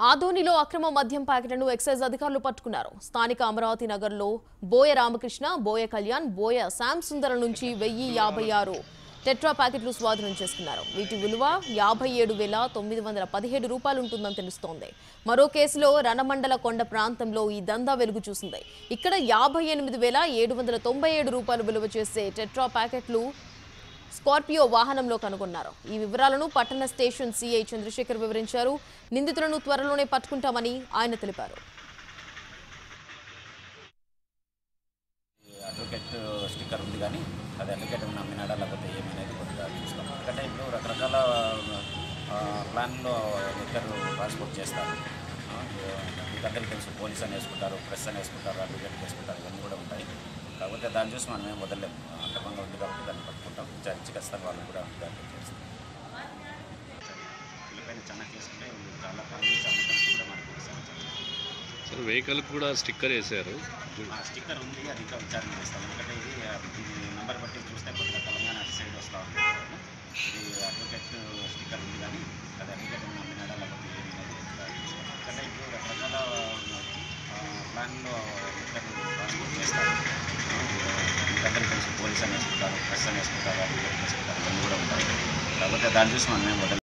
ఆదోనిలో అక్రమ మద్యం ప్యాకెట్లను ఎక్సైజ్ అధికారులు పట్టుకున్నారు స్థానిక అమరావతి నగర్లో బోయ రామకృష్ణ బోయ కళ్యాణ్ బోయ శ్యామ్ సుందరం నుంచి వెయ్యి యాభై ఆరు టెట్రా ప్యాకెట్లు స్వాధీనం చేసుకున్నారు వీటి విలువ యాభై ఏడు వేల తొమ్మిది వందల పదిహేడు రూపాయలు ఉంటుందని తెలుస్తోంది మరో కేసులో రణమండల కొండ ప్రాంతంలో ఈ దందా వెలుగు చూసింది ఇక్కడ యాభై ఎనిమిది వేల ఏడు వందల తొంభై ఏడు రూపాయలు విలువ చేసే టెట్రా ప్యాకెట్లు స్కార్పియో వాహనంలో కనుగొన్నారు ఈ వివరాలను పట్టణ స్టేషన్ సిఐ చంద్రశేఖర్ వివరించారు నిందితులను త్వరలోనే పట్టుకుంటామని ఆయన తెలిపారు ఈ అడ్వకేట్ స్టిక్కర్ ఉంది కానీ అది అడ్వకేట్ నమ్మినాడా లేకపోతే ఏమనేది కొద్దిగా చూస్తాం ఎందుకంటే ఇప్పుడు రకరకాల ఆ, ప్లాన్లో లిక్కర్ ట్రాన్స్పోర్ట్ చేస్తారు ఆ, మీకు అందరికీ తెలుసు పోలీస్ అని వేసుకుంటారు ప్రెస్ అని వేసుకుంటారు అడ్వకేట్ వేసుకుంటారు ఇవన్నీ కూడా ఉంటాయి కాకపోతే దాన్ని చూసి మనం ఏం వదలలేము అక్రమంగా ఉంది కాబట్టి దాన్ని పట్టుకుంటాం చర్చి ఖచ్చితంగా వాళ్ళని కూడా దాంట్లో చేస్తాం వీళ్ళపైన చాలా చేసుకుంటే వీళ్ళు చాలా కాలం నుంచి అమ్ముతారు కూడా మనకు తెలుసు సార్ వెహికల్ కూడా స్టిక్కర్ వేశారు ఆ స్టిక్కర్ ఉంది అది ఇంకా విచారణ చేస్తాం ఎందుకంటే ఇది ఆ, ఇది నెంబర్ బట్టి చూస్తే కొద్దిగా తెలంగాణ అటు సైడ్ వస్తూ ఉంది ఇది అడ్వకేట్ స్టిక్కర్ ఉంది కానీ అది అడ్వకేట్ నమ్మినాడా లేకపోతే ఏమి అనేది ఇంకా చూస్తాం. ఎందుకంటే ఇప్పుడు రకరకాల ఆ, ప్లాన్లో లిక్కర్ ట్రాన్స్పోర్ట్ చేస్తారు మీకు అందరికీ తెలుసు పోలీస్ అని వేసుకుంటారు ప్రెస్ అని వేసుకుంటారు అడ్వకేట్ వేసుకుంటారు ఇవన్నీ కూడా ఉంటాయి కాకపోతే దాన్ని చూసి మనం ఏం వదలం